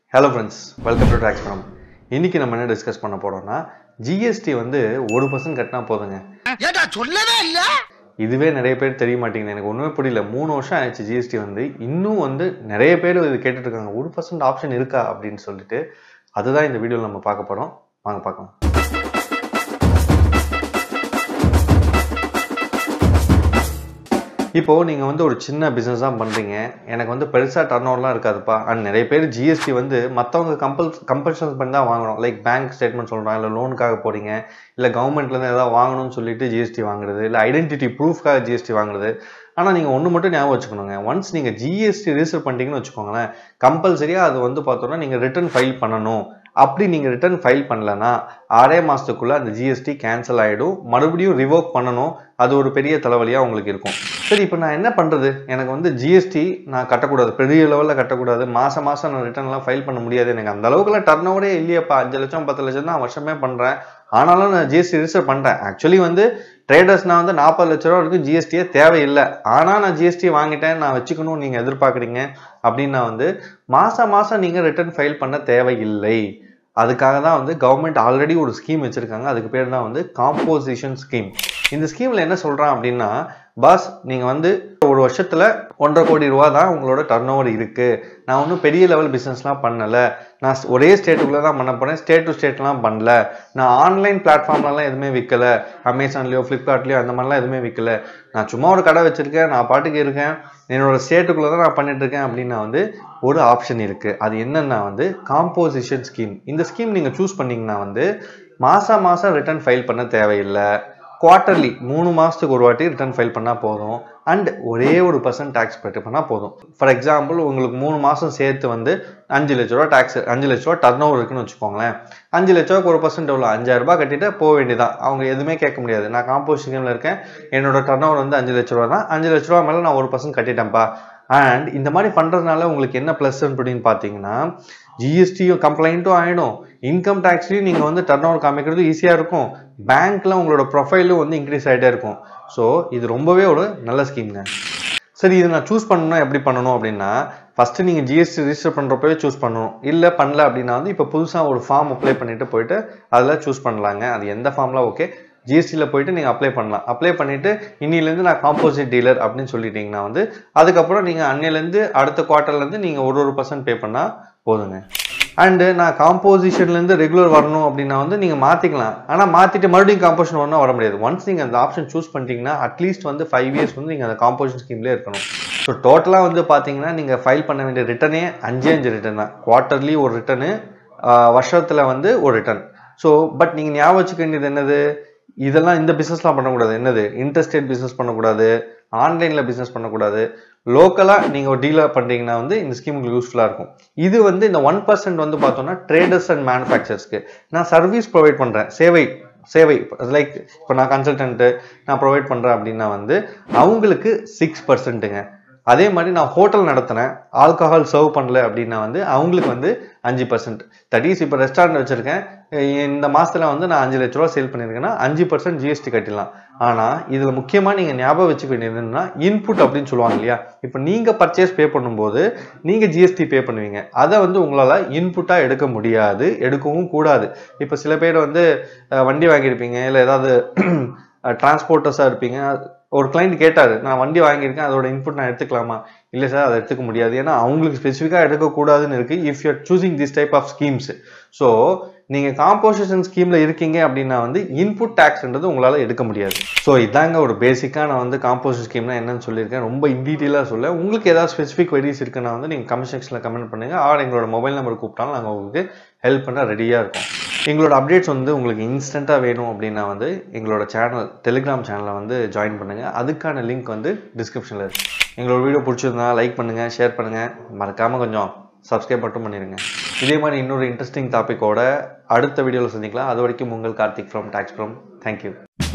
hello friends welcome to tracks from இன்னைக்கு நம்ம என்ன டிஸ்கஸ் பண்ண போறோம்னா ஜிஎஸ்டி வந்து ஒரு பர்சன்ட் கட்டினா போதுங்க ஏடா சொல்லவே இல்ல இதுவே நிறைய பேர் தெரிய மாட்டேங்குது எனக்கு ஒன்றுமே புரியல மூணு வருஷம் ஆயிடுச்சு ஜிஎஸ்டி வந்து இன்னும் வந்து நிறைய பேர் இது கேட்டுட்டு இருக்காங்க ஒரு பர்சன்ட் ஆப்ஷன் இருக்கா அப்படின்னு சொல்லிட்டு அதுதான் இந்த வீடியோவில் நம்ம பார்க்க போறோம் வாங்க பார்க்கலாம் இப்போ நீங்க வந்து ஒரு சின்ன பிசினஸ் தான் பண்றீங்க எனக்கு வந்து பெருசா டர்ன் ஓவர்லாம் இருக்காதுப்பா அண்ட் நிறைய பேர் ஜிஎஸ்டி வந்து மற்றவங்க கம்பல் கம்பல்ஷன் பண்ணி தான் வாங்கணும் லைக் பேங்க் ஸ்டேட்மெண்ட் சொல்றோம் இல்லை லோனுக்காக போறீங்க இல்லை கவர்மெண்ட்ல இருந்து ஏதாவது வாங்கணும்னு சொல்லிட்டு ஜிஎஸ்டி வாங்குறது இல்லை ஐடென்டிட்டி ப்ரூஃப்காக ஜிஎஸ்டி வாங்குறது ஆனால் நீங்கள் ஒன்று மட்டும் ஞாபகம் வச்சுக்கணுங்க ஒன்ஸ் நீங்கள் ஜிஎஸ்டி ரிஜிஸ்டர் பண்ணிட்டீங்கன்னு வச்சுக்கோங்களேன் கம்பல்சரியாக அது வந்து பார்த்தோன்னா நீங்கள் ரிட்டர்ன் ஃபைல் பண்ணணும் அப்படி நீங்கள் ரிட்டர்ன் ஃபைல் பண்ணலன்னா ஆறே மாதத்துக்குள்ளே அந்த ஜிஎஸ்டி கேன்சல் ஆகிடும் மறுபடியும் ரிவோக் பண்ணணும் அது ஒரு பெரிய தலைவலியாக உங்களுக்கு இருக்கும் சரி இப்போ நான் என்ன பண்ணுறது எனக்கு வந்து ஜிஎஸ்டி நான் கட்டக்கூடாது பெரிய லெவலில் கட்டக்கூடாது மாதம் மாதம் நான் ரிட்டர்ன்லாம் ஃபைல் பண்ண முடியாது எனக்கு அந்த அளவுக்குலாம் டர்ன் ஓவரே இல்லையப்பா அஞ்சு லட்சம் பத்து லட்சம் தான் வருஷமே பண்ணுறேன் ஆனாலும் நான் ஜிஎஸ்டி ரிஜிஸ்டர் பண்ணிட்டேன் ஆக்சுவலி வந்து ட்ரேடர்ஸ்னா வந்து நாற்பது லட்ச ரூபா வரைக்கும் ஜிஎஸ்டியே தேவையில்லை ஆனால் நான் ஜிஎஸ்டி வாங்கிட்டேன் நான் வச்சுக்கணும் நீங்கள் எதிர்பார்க்குறீங்க அப்படின்னா வந்து மாதம் மாதம் நீங்கள் ரிட்டர்ன் ஃபைல் பண்ண தேவையில்லை அதுக்காக தான் வந்து கவர்மெண்ட் ஆல்ரெடி ஒரு ஸ்கீம் வச்சுருக்காங்க அதுக்கு பேர் தான் வந்து காம்போசிஷன் ஸ்கீம் இந்த ஸ்கீமில் என்ன சொல்கிறான் அப்படின்னா பாஸ் நீங்கள் வந்து ஒரு வருஷத்தில் ஒன்றரை கோடி ரூபா தான் உங்களோட டர்ன் ஓவர் இருக்குது நான் ஒன்றும் பெரிய லெவல் பிஸ்னஸ்லாம் பண்ணலை நான் ஒரே ஸ்டேட்டுக்குள்ளே தான் பண்ண போகிறேன் ஸ்டேட் டு ஸ்டேட்லாம் பண்ணல நான் ஆன்லைன் பிளாட்ஃபார்ம்லலாம் எதுவுமே விற்கல அமேசான்லேயோ ஃப்ளிப்கார்ட்லேயோ அந்த மாதிரிலாம் எதுவுமே விற்கல நான் சும்மா ஒரு கடை வச்சுருக்கேன் நான் பாட்டுக்கு இருக்கேன் என்னோட ஸ்டேட்டுக்குள்ளே தான் நான் பண்ணிட்டு இருக்கேன் அப்படின்னா வந்து ஒரு ஆப்ஷன் இருக்குது அது என்னன்னா வந்து காம்போசிஷன் ஸ்கீம் இந்த ஸ்கீம் நீங்கள் சூஸ் பண்ணீங்கன்னா வந்து மாதம் மாதம் ரிட்டர்ன் ஃபைல் பண்ண தேவையில்லை குவார்ட்டர்லி மூணு மாதத்துக்கு ஒரு வாட்டி ரிட்டர்ன் ஃபைல் பண்ணால் போதும் அண்ட் ஒரே ஒரு பர்சன்ட் டேக்ஸ் பே பண்ணால் போதும் ஃபார் எக்ஸாம்பிள் உங்களுக்கு மூணு மாதம் சேர்த்து வந்து அஞ்சு லட்ச ரூபா டேக்ஸ் அஞ்சு லட்ச ரூபா டர்ன் ஓவர் இருக்குன்னு வச்சுக்கோங்களேன் அஞ்சு லட்ச ரூபாய்க்கு ஒரு பர்சன்ட் எவ்வளோ அஞ்சாயிரம் ரூபாய் கட்டிட்டு போக வேண்டியதான் அவங்க எதுவுமே கேட்க முடியாது நான் காம்போசிஷனில் இருக்கேன் என்னோட டர்ன் ஓவர் வந்து அஞ்சு லட்ச ரூபா தான் அஞ்சு லட்ச ரூபா மேலே நான் ஒரு பர்சன்ட் கட்டிட்டேன்ப்பா அண்ட் இந்த மாதிரி பண்ணுறதுனால உங்களுக்கு என்ன ப்ளஸ் அப்படின்னு பார்த்தீங்கன்னா ஜிஎஸ்டியும் கம்ப்ளைண்ட்டும் ஆகிடும் இன்கம் டேக்ஸ்லையும் நீங்கள் வந்து டர்ன் ஓவர் காமிக்கிறது ஈஸியாக இருக்கும் பேங்க்கில் உங்களோட ப்ரொஃபைலும் வந்து இன்க்ரீஸ் ஆகிட்டே இருக்கும் ஸோ இது ரொம்பவே ஒரு நல்ல ஸ்கீம்ங்க சரி இது நான் சூஸ் பண்ணணும்னா எப்படி பண்ணணும் அப்படின்னா ஃபஸ்ட்டு நீங்கள் ஜிஎஸ்டி ரிஜிஸ்டர் பண்ணுறப்பவே சூஸ் பண்ணணும் இல்லை பண்ணல அப்படின்னா வந்து இப்போ புதுசாக ஒரு ஃபார்ம் அப்ளை பண்ணிட்டு போயிட்டு அதில் சூஸ் பண்ணலாங்க அது எந்த ஃபார்ம்லாம் ஓகே ஜிஎஸ்டியில் போயிட்டு நீங்கள் அப்ளை பண்ணலாம் அப்ளை பண்ணிவிட்டு இன்னிலேருந்து நான் காம்போசிட் டீலர் அப்படின்னு சொல்லிட்டீங்கன்னா வந்து அதுக்கப்புறம் நீங்கள் அன்னிலேருந்து அடுத்த குவார்ட்டர்லேருந்து நீங்கள் ஒரு ஒரு பர்சன்ட் பே பண்ணால் போதுங்க அண்டு நான் காம்போசிஷன்லேருந்து ரெகுலர் வரணும் அப்படின்னா வந்து நீங்கள் மாற்றிக்கலாம் ஆனால் மாற்றிட்டு மறுபடியும் காம்போசிஷன் வரணும் வர முடியாது ஒன்ஸ் நீங்கள் அந்த ஆப்ஷன் சூஸ் பண்ணிட்டீங்கன்னா அட்லீஸ்ட் வந்து ஃபைவ் இயர்ஸ் வந்து நீங்கள் அந்த காம்போசிஷன் ஸ்கீம்லேயே இருக்கணும் ஸோ டோட்டலாக வந்து பார்த்தீங்கன்னா நீங்கள் ஃபைல் பண்ண வேண்டிய ரிட்டனே அஞ்சே அஞ்சு ரிட்டர்ன் தான் குவார்ட்டர்லி ஒரு ரிட்டனு வருஷத்தில் வந்து ஒரு ரிட்டர்ன் ஸோ பட் நீங்கள் ஞாபகம் வச்சுக்க வேண்டியது என்னது இதெல்லாம் இந்த பிஸ்னஸ்லாம் பண்ணக்கூடாது என்னது இன்டர்ஸ்டேட் பிஸ்னஸ் பண்ணக்கூடாது ஆன்லைனில் பிஸ்னஸ் பண்ணக்கூடாது லோக்கலாக நீங்கள் ஒரு டீலர் பண்ணுறீங்கன்னா வந்து இந்த ஸ்கீம் உங்களுக்கு யூஸ்ஃபுல்லாக இருக்கும் இது வந்து இந்த ஒன் பர்சன்ட் வந்து பார்த்தோம்னா ட்ரேடர்ஸ் அண்ட் மேனுஃபேக்சர்ஸ்க்கு நான் சர்வீஸ் ப்ரொவைட் பண்ணுறேன் சேவை சேவை லைக் இப்போ நான் கன்சல்டன்ட்டு நான் ப்ரொவைட் பண்ணுறேன் அப்படின்னா வந்து அவங்களுக்கு சிக்ஸ் பர்சன்ட்டுங்க அதே மாதிரி நான் ஹோட்டல் நடத்துனேன் ஆல்கஹால் சர்வ் பண்ணல அப்படின்னா வந்து அவங்களுக்கு வந்து அஞ்சு பர்சன்ட் தட் இஸ் இப்போ ரெஸ்டாரண்ட் வச்சுருக்கேன் இந்த மாதத்தில் வந்து நான் அஞ்சு லட்ச ரூபா சேல் பண்ணியிருக்கேன்னா அஞ்சு பர்சன்ட் ஜிஎஸ்டி கட்டிடலாம் ஆனால் இதில் முக்கியமாக நீங்கள் ஞாபகம் வச்சுக்க வேண்டியது என்னன்னா இன்புட் அப்படின்னு சொல்லுவாங்க இல்லையா இப்போ நீங்கள் பர்ச்சேஸ் பே பண்ணும்போது நீங்கள் ஜிஎஸ்டி பே பண்ணுவீங்க அதை வந்து உங்களால் இன்புட்டாக எடுக்க முடியாது எடுக்கவும் கூடாது இப்போ சில பேர் வந்து வண்டி வாங்கியிருப்பீங்க இல்லை ஏதாவது டிரான்ஸ்போர்ட்டர்ஸாக இருப்பீங்க ஒரு கிளைண்ட் கேட்டார் நான் வண்டி வாங்கியிருக்கேன் அதோட இன்புட் நான் எடுத்துக்கலாமா இல்லை சார் அதை எடுத்துக்க முடியாது ஏன்னா அவங்களுக்கு ஸ்பெசிஃபிக்காக எடுக்கக்கூடாதுன்னு இருக்குது if you are choosing this type of schemes so நீங்கள் காம்போசிஷன் ஸ்கீமில் இருக்கீங்க அப்படின்னா வந்து இன்புட் டேக்ஸ்ன்றது உங்களால் எடுக்க முடியாது ஸோ இதாங்க ஒரு பேசிக்காக நான் வந்து காம்போசிஷன் ஸ்கீம்னா என்னன்னு சொல்லியிருக்கேன் ரொம்ப இன் டீட்டெயிலாக சொல்ல உங்களுக்கு ஏதாவது ஸ்பெசிஃபிக் வெரிஸ் இருக்குன்னா வந்து நீங்கள் கமெண்ட் செக்ஷனில் கமெண்ட் பண்ணுங்கள் ஆர் எங்களோட மொபைல் நம்பர் கூப்பிட்டாலும் நாங்கள் உங்களுக்கு ஹெல்ப் பண்ண ரெடியாக இருக்கோம் எங்களோட அப்டேட்ஸ் வந்து உங்களுக்கு இன்ஸ்டண்ட்டாக வேணும் அப்படின்னா வந்து எங்களோட சேனல் டெலிகிராம் சேனலை வந்து ஜாயின் பண்ணுங்கள் அதுக்கான லிங்க் வந்து டிஸ்கிரிப்ஷனில் இருக்குது எங்களோட வீடியோ பிடிச்சிருந்தா லைக் பண்ணுங்கள் ஷேர் பண்ணுங்கள் மறக்காமல் கொஞ்சம் சப்ஸ்கிரைப் மட்டும் பண்ணிடுங்க இதே மாதிரி இன்னொரு இன்ட்ரெஸ்டிங் டாப்பிக்கோட அடுத்த வீடியோவில் சந்திக்கலாம் அது வரைக்கும் உங்கள் Karthik from tax firm thank you